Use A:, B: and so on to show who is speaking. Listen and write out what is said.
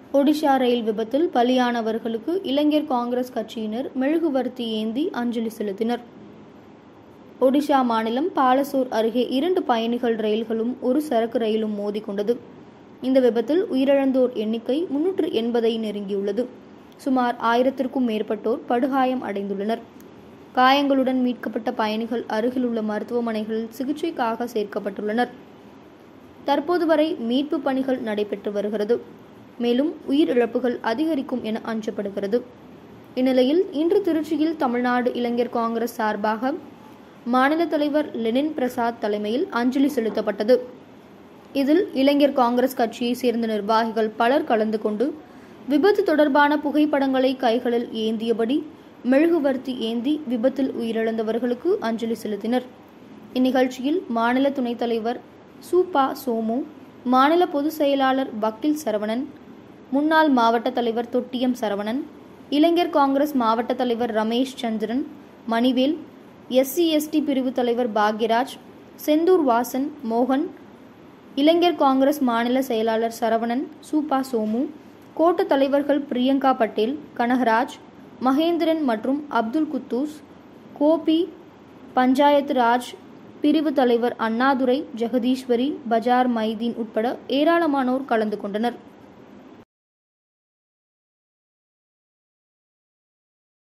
A: ஒடிஷா ரயில் விபத்தில் பலியானவர்களுக்கு இளைஞர் காங்கிரஸ் கட்சியினர் மெழுகுவர்த்தி ஏந்தி அஞ்சலி செலுத்தினர் ஒடிஷா மாநிலம் பாலசோர் அருகே இரண்டு பயணிகள் ரயில்களும் ஒரு சரக்கு ரயிலும் மோதிக்கொண்டது இந்த விபத்தில் உயிரிழந்தோர் எண்ணிக்கை முன்னூற்று எண்பதை நெருங்கியுள்ளது சுமார் ஆயிரத்திற்கும் மேற்பட்டோர் படுகாயம் அடைந்துள்ளனர் காயங்களுடன் மீட்கப்பட்ட பயணிகள் அருகிலுள்ள மருத்துவமனைகளில் சிகிச்சைக்காக சேர்க்கப்பட்டுள்ளனர் தற்போது வரை மீட்பு பணிகள் நடைபெற்று வருகிறது மேலும் உயிரிழப்புகள் அதிகரிக்கும் என அஞ்சப்படுகிறது இந்நிலையில் இன்று திருச்சியில் தமிழ்நாடு இளைஞர் காங்கிரஸ் சார்பாக மாநில தலைவர் லெனின் பிரசாத் தலைமையில் அஞ்சலி செலுத்தப்பட்டது இதில் இளைஞர் காங்கிரஸ் கட்சியை சேர்ந்த நிர்வாகிகள் பலர் கலந்து கொண்டு விபத்து தொடர்பான புகைப்படங்களை கைகளில் ஏந்தியபடி மெழுகுவர்த்தி ஏந்தி விபத்தில் உயிரிழந்தவர்களுக்கு அஞ்சலி செலுத்தினர் இந்நிகழ்ச்சியில் மாநில துணைத் தலைவர் சூபா சோமு மாநில பொதுச் செயலாளர் வக்கீல் சரவணன் முன்னாள் மாவட்ட தலைவர் தொட்டியம் சரவணன் இளைஞர் காங்கிரஸ் மாவட்ட தலைவர் ரமேஷ் சந்திரன் மணிவேல் எஸ்சி எஸ்டி பிரிவு தலைவர் பாக்யராஜ் செந்தூர் வாசன் மோகன் இளைஞர் காங்கிரஸ் மாநில செயலாளர் சரவணன் சூப்பா சோமு கோட்ட தலைவர்கள் பிரியங்கா பட்டேல் கனகராஜ் மகேந்திரன் மற்றும் அப்துல் குத்தூஸ் கோபி பஞ்சாயத்து ராஜ் பிரிவு தலைவர் அண்ணாதுரை ஜெகதீஸ்வரி பஜார் மைதீன் உட்பட ஏராளமானோர் கலந்து கொண்டனர்